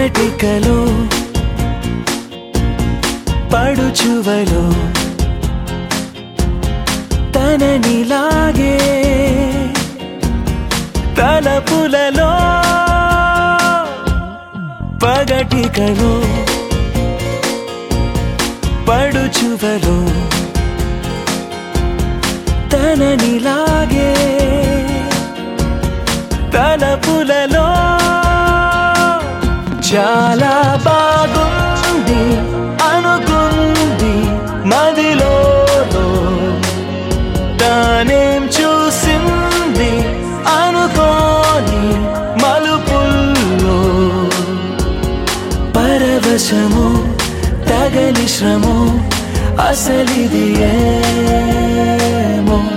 పగటికలో పడుచువలో తననిలాగే తలపులలో పగటికలో పడుచువలో తననిలాగే తలపులలో చాలా బాగుంది అనుకుంది మదిలో తానేం చూసింది అనుకోని మలుపుల్లో పరవశము తగని శ్రమో అసలిది ఏమో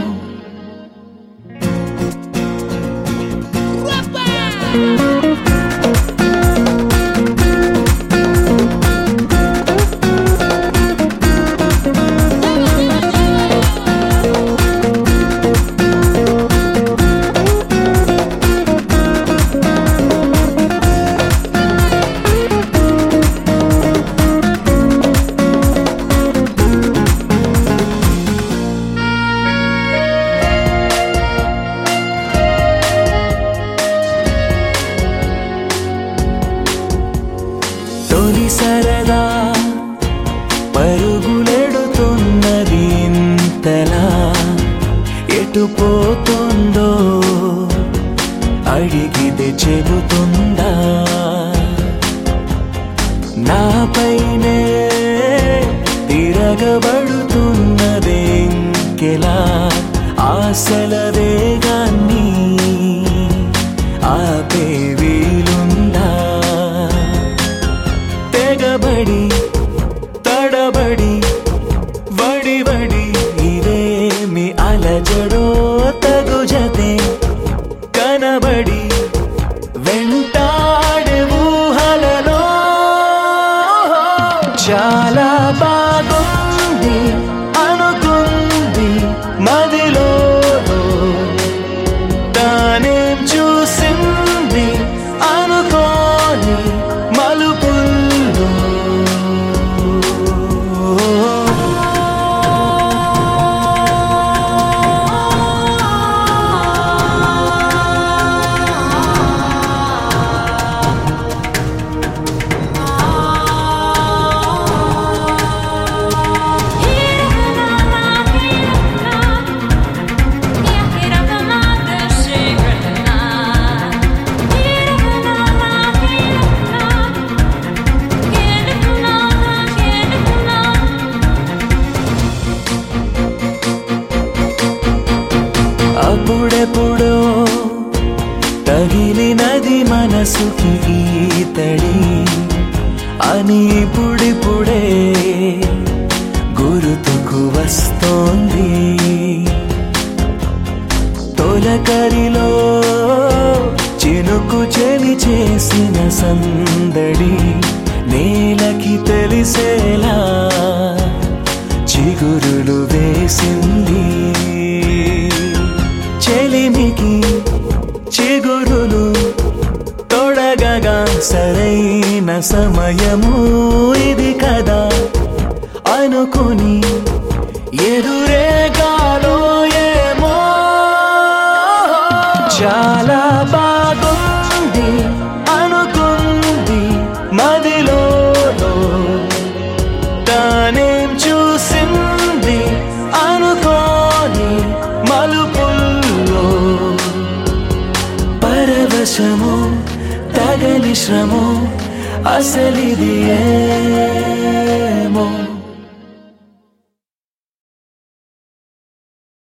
తొలి సరదా పరుగులెడుతున్నది ఇంతలా ఎటు పోతుందో అడిగితే చెబుతుందా నాపైనే తిరగబడుతున్నదే ఇంకెలా ఆశల వేగాన్ని ఆపే వీలుందా తెగబడి తడబడి వడి వడి ఇదేమి అలజడో తగు జతే కనబడి వెంటాడే ఊహలలో చాలా బాగుంది అనుకుంది మదిలో తానేం చూసింది అనుకోని మలుపుల్లో అప్పుడెప్పుడో తగిలినది మనసుకి ఈతడి అని ఇప్పుడిప్పుడే గురుతుకు వస్తోంది తొలకరిలో చినుకు చెలి చేసిన సందడి నేలకి తెలిసేలా చిగురులు వేసింది చెలిమికి చిగురులు తొడగగా సరైన సమయము ఇది కదా అనుకుని ఎదురేగాలో ఏమో చాలా బాగుంది అనుకుంది మదిలో తానేం చూసింది అనుకోని మలుపుల్లో పరవశము తగని శ్రమో అసలిది ఏమో